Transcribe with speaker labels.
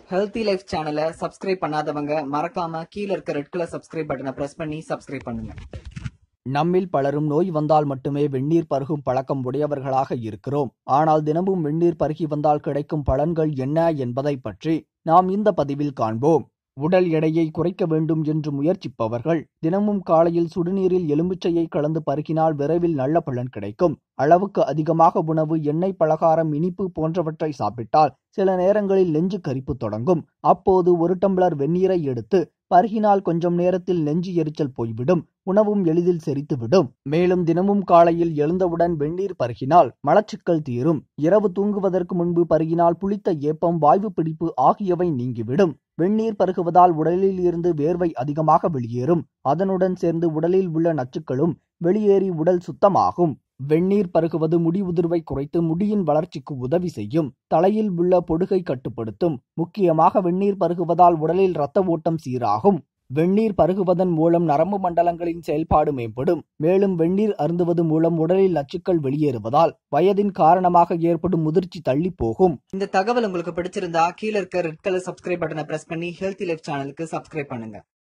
Speaker 1: healthy life சேனலை subscribe பண்ணாதவங்க மறக்காம கீழ இருக்க ரெட் கலர் சப்ஸ்கிரைப் பட்டனை பிரஸ் பண்ணி சப்ஸ்கிரைப் பண்ணுங்க
Speaker 2: நம்மில் பலரும் நோய் வந்தால் மட்டுமே வெந்நீர் பருகும் பழக்கம் உடையவர்களாக இருக்கிறோம் ஆனால் தினமும் வெந்நீர் பருகி வந்தால் கிடைக்கும் பலன்கள் என்ன என்பதை பற்றி நாம் இந்த பதிவில் காண்போம் உடல் எடையை குறைக்க வேண்டும் என்று முயற்சிப்பவர்கள் தினமும் காலையில் சுடுநீரில் எலுமிச்சையை கலந்து பருகினால் விரைவில் நல்ல பலன் கிடைக்கும் அளவுக்கு அதிகமாக உணவு எண்ணெய் பலகாரம் இனிப்பு போன்றவற்றை சாப்பிட்டால் சில நேரங்களில் நெஞ்சு கரிப்பு தொடங்கும் அப்போது ஒரு டம்ளர் வெந்நீரை எடுத்து பருகினால் கொஞ்சம் நேரத்தில் நெஞ்சு எரிச்சல் போய்விடும் உணவும் எளிதில் செரித்துவிடும் மேலும் தினமும் காலையில் எழுந்தவுடன் வெந்நீர் பருகினால் மலச்சிக்கல் தீரும் இரவு தூங்குவதற்கு முன்பு பருகினால் புளித்த ஏப்பம் வாய்வு பிடிப்பு ஆகியவை நீங்கிவிடும் வெந்நீர் பருகுவதால் உடலில் இருந்து வேர்வை அதிகமாக வெளியேறும் அதனுடன் சேர்ந்து உடலில் உள்ள நச்சுக்களும் வெளியேறி உடல் சுத்தமாகும் வெந்நீர் பருகுவது முடி உதிர்வை குறைத்து முடியின் வளர்ச்சிக்கு உதவி செய்யும் தலையில் உள்ள பொடுகை கட்டுப்படுத்தும் முக்கியமாக வெந்நீர் பருகுவதால் உடலில் இரத்த ஓட்டம் சீராகும் வெந்நீர் பருகுவதன் மூலம் நரம்பு மண்டலங்களின் செயல்பாடு மேம்படும் மேலும் வெந்நீர் அருந்துவது மூலம் உடலில் நச்சுக்கள் வெளியேறுவதால் வயதின் காரணமாக ஏற்படும் முதிர்ச்சி தள்ளி போகும்
Speaker 1: இந்த தகவல் உங்களுக்கு பிடிச்சிருந்தா கீழ இருக்க ரெட் கலர் சப்ஸ்கிரைப் பட்டனை பிரஸ் பண்ணி ஹெல்த்தி லைஃப் சேனலுக்கு சப்ஸ்கிரைப் பண்ணுங்க